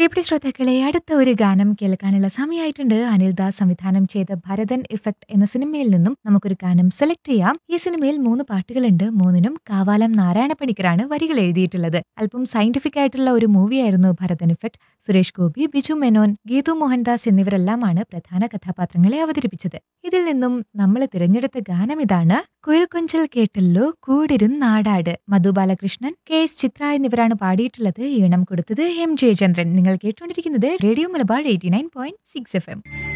പ്രിയപ്പെട്ട ശ്രോതാക്കളെ അടുത്ത ഒരു ഗാനം കേൾക്കാനുള്ള സമയമായിട്ടുണ്ട് അനിൽദാസ് സംവിധാനം ചെയ്ത ഭരതൻ ഇഫക്ട് എന്ന സിനിമയിൽ നിന്നും നമുക്കൊരു ഗാനം സെലക്ട് ചെയ്യാം ഈ സിനിമയിൽ മൂന്ന് പാട്ടുകളുണ്ട് മൂന്നിനും കാവാലം നാരായണ പണിക്കറാണ് വരികൾ എഴുതിയിട്ടുള്ളത് അല്പം സയന്റിഫിക് ആയിട്ടുള്ള ഒരു മൂവിയായിരുന്നു ഭരതൻ ഇഫക്ട് സുരേഷ് ഗോപി ബിജു മെനോൻ ഗീതു മോഹൻദാസ് എന്നിവരെല്ലാമാണ് പ്രധാന കഥാപാത്രങ്ങളെ അവതരിപ്പിച്ചത് ഇതിൽ നിന്നും നമ്മൾ തിരഞ്ഞെടുത്ത ഗാനം ഇതാണ് കുയിൽ കൊഞ്ചൽ കേട്ടല്ലോ കൂടിരുന്നാടാട് മധു ബാലകൃഷ്ണൻ കെ എസ് ചിത്ര എന്നിവരാണ് പാടിയിട്ടുള്ളത് ഈണം കൊടുത്തത് എം ജയചന്ദ്രൻ നിങ്ങൾ കേട്ടുകൊണ്ടിരിക്കുന്നത് radio Malabar eighty nine point six F M